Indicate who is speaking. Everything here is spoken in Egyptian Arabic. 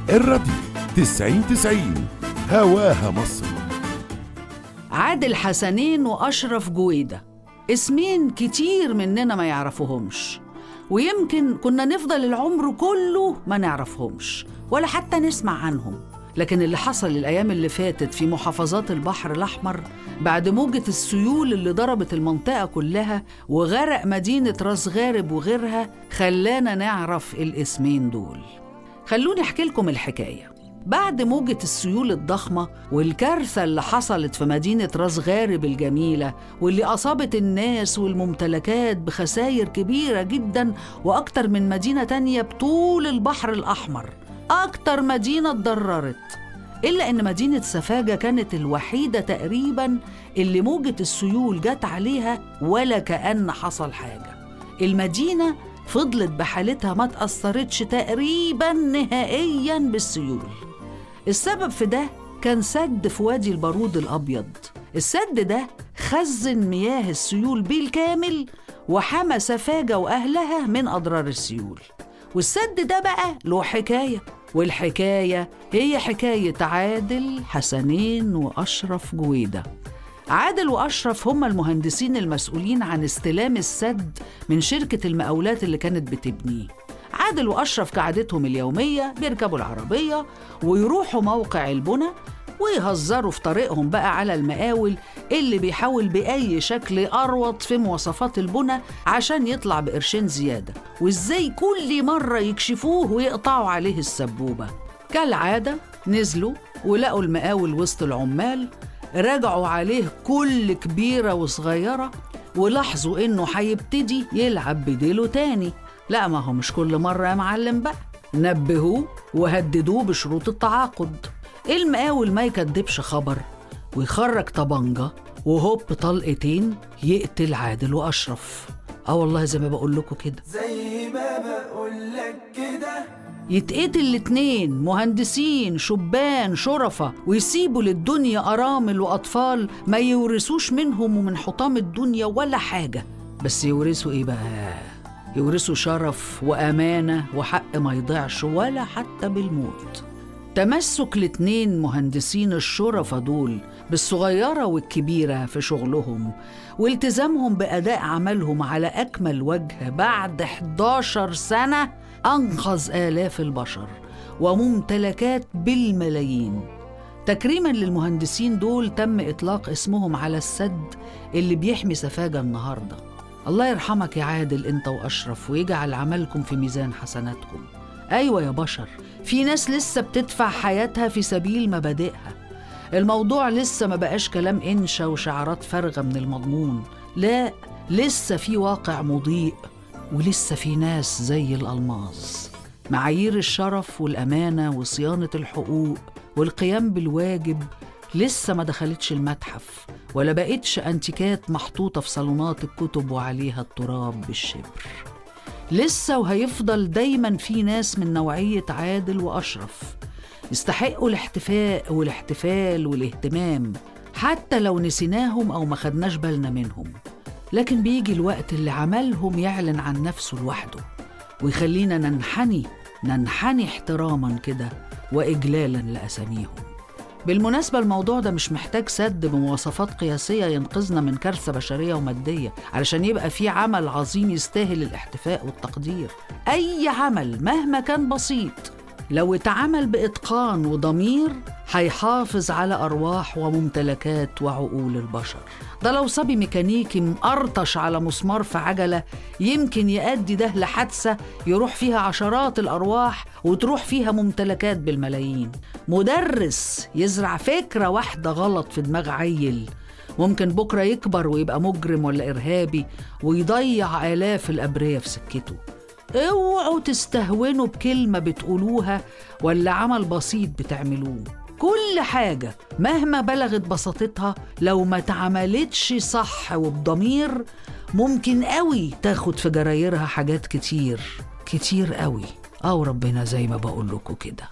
Speaker 1: الراديو تسعين تسعين هواها مصر
Speaker 2: عادل حسنين وأشرف جويدة اسمين كتير مننا ما يعرفوهمش ويمكن كنا نفضل العمر كله ما نعرفهمش ولا حتى نسمع عنهم لكن اللي حصل الأيام اللي فاتت في محافظات البحر الأحمر بعد موجة السيول اللي ضربت المنطقة كلها وغرق مدينة راس غارب وغيرها خلانا نعرف الاسمين دول خلوني أحكي لكم الحكاية بعد موجة السيول الضخمة والكارثة اللي حصلت في مدينة راس غارب الجميلة واللي أصابت الناس والممتلكات بخسائر كبيرة جدا وأكتر من مدينة تانية بطول البحر الأحمر أكتر مدينة اتضررت إلا إن مدينة سفاجة كانت الوحيدة تقريبا اللي موجة السيول جت عليها ولا كأن حصل حاجة المدينة فضلت بحالتها ما تأثرتش تقريبا نهائيا بالسيول السبب في ده كان سد في وادي البارود الأبيض السد ده خزن مياه السيول بالكامل وحمى سفاجة وأهلها من أضرار السيول والسد ده بقى له حكاية والحكاية هي حكاية عادل حسنين وأشرف جويدة عادل وأشرف هم المهندسين المسؤولين عن استلام السد من شركة المقاولات اللي كانت بتبنيه عادل وأشرف كعادتهم اليومية بيركبوا العربية ويروحوا موقع البنى ويهزروا في طريقهم بقى على المقاول اللي بيحاول بأي شكل أروط في مواصفات البنى عشان يطلع بقرشين زيادة وإزاي كل مرة يكشفوه ويقطعوا عليه السبوبة كالعادة نزلوا ولقوا المقاول وسط العمال رجعوا عليه كل كبيرة وصغيرة ولاحظوا إنه هيبتدي يلعب بديله تاني لا ما هو مش كل مرة يا معلم بقى نبهوه وهددوه بشروط التعاقد المقاول ما يكدبش خبر ويخرج طبنجة وهوب طلقتين يقتل عادل وأشرف اه والله زي ما بقول لكم كده
Speaker 3: زي ما بقولك كده
Speaker 2: يتقتل الاتنين مهندسين شبان شرفة ويسيبوا للدنيا أرامل وأطفال ما يورثوش منهم ومن حطام الدنيا ولا حاجة بس يورثوا إيه بقى؟ يورثوا شرف وأمانة وحق ما يضيعش ولا حتى بالموت تمسك الاتنين مهندسين الشرفة دول بالصغيرة والكبيرة في شغلهم والتزامهم بأداء عملهم على أكمل وجه بعد 11 سنة أنقذ آلاف البشر وممتلكات بالملايين تكريما للمهندسين دول تم إطلاق اسمهم على السد اللي بيحمي سفاجة النهارده الله يرحمك يا عادل انت واشرف ويجعل عملكم في ميزان حسناتكم ايوه يا بشر في ناس لسه بتدفع حياتها في سبيل مبادئها الموضوع لسه ما بقاش كلام انشا وشعارات فارغه من المضمون لا لسه في واقع مضيء ولسه في ناس زي الالماظ معايير الشرف والامانه وصيانه الحقوق والقيام بالواجب لسه ما دخلتش المتحف ولا بقتش أنتيكات محطوطة في صالونات الكتب وعليها التراب بالشبر لسه وهيفضل دايما في ناس من نوعية عادل وأشرف يستحقوا الاحتفاء والاحتفال والاهتمام حتى لو نسيناهم أو ما خدناش بالنا منهم لكن بيجي الوقت اللي عملهم يعلن عن نفسه لوحده ويخلينا ننحني ننحني احتراما كده وإجلالا لأساميهم بالمناسبة الموضوع ده مش محتاج سد بمواصفات قياسية ينقذنا من كارثة بشرية ومادية علشان يبقى في عمل عظيم يستاهل الاحتفاء والتقدير أي عمل مهما كان بسيط لو اتعمل بإتقان وضمير هيحافظ على أرواح وممتلكات وعقول البشر ده لو صبي ميكانيكي مقرطش على مسمار في عجلة يمكن يؤدي ده لحادثة يروح فيها عشرات الأرواح وتروح فيها ممتلكات بالملايين مدرس يزرع فكرة واحدة غلط في دماغ عيل ممكن بكرة يكبر ويبقى مجرم ولا إرهابي ويضيع آلاف الأبرياء في سكته اوعوا تستهونوا بكلمة بتقولوها ولا عمل بسيط بتعملوه كل حاجة مهما بلغت بساطتها لو ما اتعملتش صح وبضمير ممكن قوي تاخد في جرايرها حاجات كتير كتير قوي أو ربنا زي ما بقول لكم كده